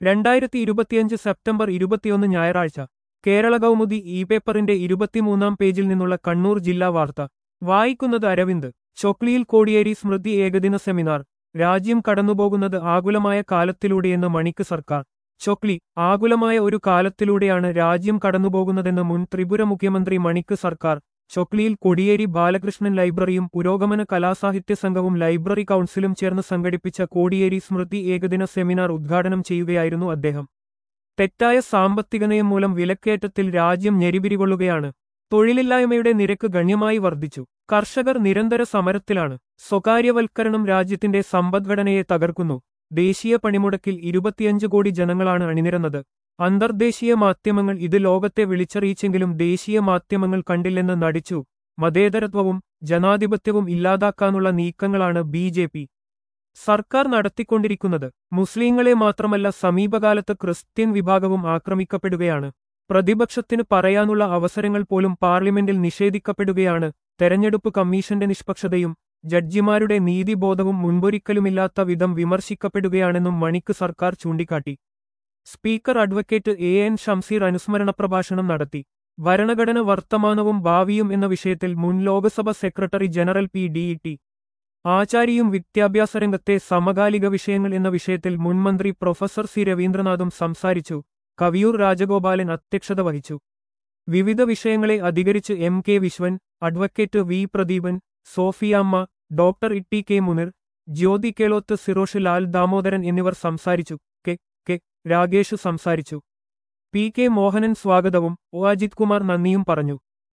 രണ്ടായിരത്തി ഇരുപത്തിയഞ്ച് സെപ്റ്റംബർ ഇരുപത്തിയൊന്ന് ഞായറാഴ്ച കേരള കൗമുദി ഇ പേപ്പറിന്റെ ഇരുപത്തിമൂന്നാം പേജിൽ നിന്നുള്ള കണ്ണൂർ ജില്ലാ വാർത്ത വായിക്കുന്നത് അരവിന്ദ് ചൊക്ലിയിൽ കോടിയേരി സ്മൃതി ഏകദിന സെമിനാർ രാജ്യം കടന്നുപോകുന്നത് ആകുലമായ കാലത്തിലൂടെയെന്ന് മണിക്ക് സർക്കാർ ചൊക്ലി ആകുലമായ ഒരു കാലത്തിലൂടെയാണ് രാജ്യം കടന്നുപോകുന്നതെന്ന് മുൻ ത്രിപുര മുഖ്യമന്ത്രി മണിക്ക് സർക്കാർ ചൊക്ലിയിൽ കൊടിയേരി ബാലകൃഷ്ണൻ ലൈബ്രറിയും പുരോഗമന കലാസാഹിത്യ സംഘവും ലൈബ്രറി കൗൺസിലും ചേർന്ന് സംഘടിപ്പിച്ച കോടിയേരി സ്മൃതി ഏകദിന സെമിനാർ ഉദ്ഘാടനം ചെയ്യുകയായിരുന്നു അദ്ദേഹം തെറ്റായ സാമ്പത്തിക നയം മൂലം വിലക്കയറ്റത്തിൽ രാജ്യം ഞെരിപിരികൊള്ളുകയാണ് തൊഴിലില്ലായ്മയുടെ നിരക്ക് ഗണ്യമായി വർദ്ധിച്ചു കർഷകർ നിരന്തര സമരത്തിലാണ് സ്വകാര്യവൽക്കരണം രാജ്യത്തിന്റെ സമ്പദ്ഘടനയെ തകർക്കുന്നു ദേശീയ പണിമുടക്കിൽ ഇരുപത്തിയഞ്ച് കോടി ജനങ്ങളാണ് അണിനിരന്നത് അന്തർദേശീയ മാധ്യമങ്ങൾ ഇത് ലോകത്തെ വിളിച്ചറിയിച്ചെങ്കിലും ദേശീയ മാധ്യമങ്ങൾ കണ്ടില്ലെന്ന് നടിച്ചു മതേതരത്വവും ജനാധിപത്യവും ഇല്ലാതാക്കാനുള്ള നീക്കങ്ങളാണ് ബി ജെ പി സർക്കാർ നടത്തിക്കൊണ്ടിരിക്കുന്നത് മുസ്ലിങ്ങളെ മാത്രമല്ല സമീപകാലത്ത് ക്രിസ്ത്യൻ വിഭാഗവും ആക്രമിക്കപ്പെടുകയാണ് പ്രതിപക്ഷത്തിന് പറയാനുള്ള അവസരങ്ങൾ പോലും പാർലമെന്റിൽ നിഷേധിക്കപ്പെടുകയാണ് തെരഞ്ഞെടുപ്പ് കമ്മീഷന്റെ നിഷ്പക്ഷതയും ജഡ്ജിമാരുടെ നീതിബോധവും മുൻപൊരിക്കലുമില്ലാത്ത വിധം വിമർശിക്കപ്പെടുകയാണെന്നും മണിക്ക് സർക്കാർ ചൂണ്ടിക്കാട്ടി speaker advocate A N Shamseer അനുസ്മരണ പ്രഭാഷണം നടത്തി ഭരണഘടന വർത്തമാനവും ഭാവിയും എന്ന വിഷയത്തിൽ മുൻ Lok Sabha secretary general P D T ആചാര്യയും വിദ്യാഭ്യാസ രംഗത്തെ സമകാലിക വിഷയങ്ങൾ എന്ന വിഷയത്തിൽ മുൻമന്ത്രി പ്രൊഫസർ സി രവീന്ദ്രനാഥും സംസാരിച്ചു കവിയൂർ രാജഗോപാലൻ അധ്യക്ഷത വഹിച്ചു വിവിധ വിഷയങ്ങളെ അധികരിച്ച് M K Viswan advocate V Pradeepan Sophiyamma doctor Itti K Munir Jyothi Keloth Sirosh Lal Damodaran എന്നിവർ സംസാരിച്ചു കെ കെ രാഗേഷ് സംസാരിച്ചു പി കെ മോഹനൻ സ്വാഗതവും ഒ അജിത് കുമാർ നന്ദിയും പറഞ്ഞു